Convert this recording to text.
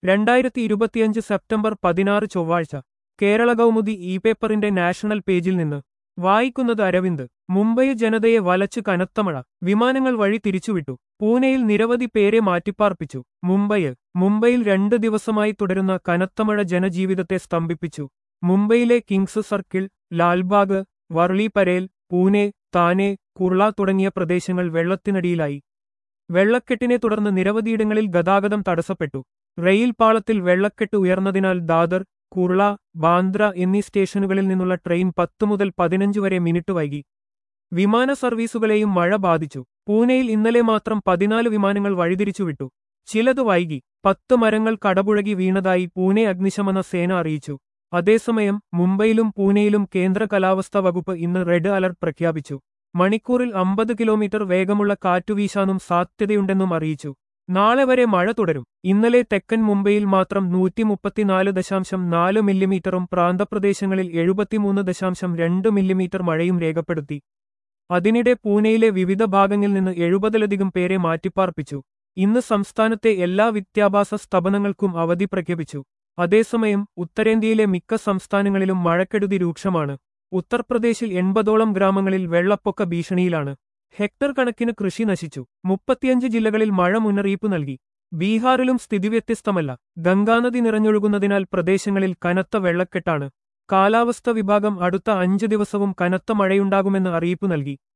രണ്ടായിരത്തി ഇരുപത്തിയഞ്ച് സെപ്റ്റംബർ പതിനാറ് ചൊവ്വാഴ്ച കേരള കൗമുദി ഇ പേപ്പറിന്റെ നാഷണൽ പേജിൽ നിന്ന് വായിക്കുന്നത് അരവിന്ദ് മുംബൈ ജനതയെ വലച്ചു കനത്ത മഴ വിമാനങ്ങൾ വഴി തിരിച്ചുവിട്ടു പൂനെയിൽ നിരവധി പേരെ മാറ്റിപ്പാർപ്പിച്ചു മുംബൈയിൽ മുംബൈയിൽ രണ്ട് ദിവസമായി തുടരുന്ന കനത്ത മഴ ജനജീവിതത്തെ സ്തംഭിപ്പിച്ചു മുംബൈയിലെ കിങ്സ് സർക്കിൾ ലാൽബാഗ് വർളി പരേൽ പൂനെ താനെ കുർള തുടങ്ങിയ പ്രദേശങ്ങൾ വെള്ളത്തിനടിയിലായി വെള്ളക്കെട്ടിനെ തുടർന്ന് നിരവധിയിടങ്ങളിൽ ഗതാഗതം തടസ്സപ്പെട്ടു റെയിൽ പാളത്തിൽ വെള്ളക്കെട്ട് ഉയർന്നതിനാൽ ദാദർ കുർള ബാന്ദ്ര എന്നീ സ്റ്റേഷനുകളിൽ നിന്നുള്ള ട്രെയിൻ പത്ത് മുതൽ പതിനഞ്ച് വരെ മിനിറ്റ് വൈകി വിമാന സർവീസുകളെയും മഴ ബാധിച്ചു പൂനെയിൽ ഇന്നലെ മാത്രം പതിനാല് വിമാനങ്ങൾ വഴിതിരിച്ചുവിട്ടു ചിലത് വൈകി പത്ത് മരങ്ങൾ കടപുഴകി വീണതായി പൂനെ അഗ്നിശമന സേന അറിയിച്ചു അതേസമയം മുംബൈയിലും പൂനെയിലും കേന്ദ്ര കാലാവസ്ഥാ വകുപ്പ് ഇന്ന് റെഡ് അലർട്ട് പ്രഖ്യാപിച്ചു മണിക്കൂറിൽ അമ്പത് കിലോമീറ്റർ വേഗമുള്ള കാറ്റുവീശാനും സാധ്യതയുണ്ടെന്നും അറിയിച്ചു നാളെ വരെ മഴ തുടരും ഇന്നലെ തെക്കൻ മുംബൈയിൽ മാത്രം നൂറ്റി മുപ്പത്തിനാല് ദശാംശം നാല് മില്ലിമീറ്ററും പ്രാന്തപ്രദേശങ്ങളിൽ എഴുപത്തിമൂന്ന് ദശാംശം രണ്ട് മില്ലിമീറ്റർ മഴയും രേഖപ്പെടുത്തി അതിനിടെ പൂനെയിലെ വിവിധ ഭാഗങ്ങളിൽ നിന്ന് എഴുപതിലധികം പേരെ മാറ്റിപ്പാർപ്പിച്ചു ഇന്ന് സംസ്ഥാനത്തെ എല്ലാ വിദ്യാഭ്യാസ സ്ഥാപനങ്ങൾക്കും അവധി പ്രഖ്യാപിച്ചു അതേസമയം ഉത്തരേന്ത്യയിലെ മിക്ക സംസ്ഥാനങ്ങളിലും മഴക്കെടുതി രൂക്ഷമാണ് ഉത്തർപ്രദേശിൽ എൺപതോളം ഗ്രാമങ്ങളിൽ വെള്ളപ്പൊക്ക ഭീഷണിയിലാണ് ഹെക്ടർ കണക്കിന് കൃഷി നശിച്ചു മുപ്പത്തിയഞ്ച് ജില്ലകളിൽ മഴ മുന്നറിയിപ്പ് നൽകി ബീഹാറിലും സ്ഥിതി വ്യത്യസ്തമല്ല ഗംഗാനദി നിറഞ്ഞൊഴുകുന്നതിനാൽ പ്രദേശങ്ങളിൽ കനത്ത വെള്ളക്കെട്ടാണ് കാലാവസ്ഥ വിഭാഗം അടുത്ത അഞ്ച് ദിവസവും കനത്ത മഴയുണ്ടാകുമെന്ന് അറിയിപ്പ് നൽകി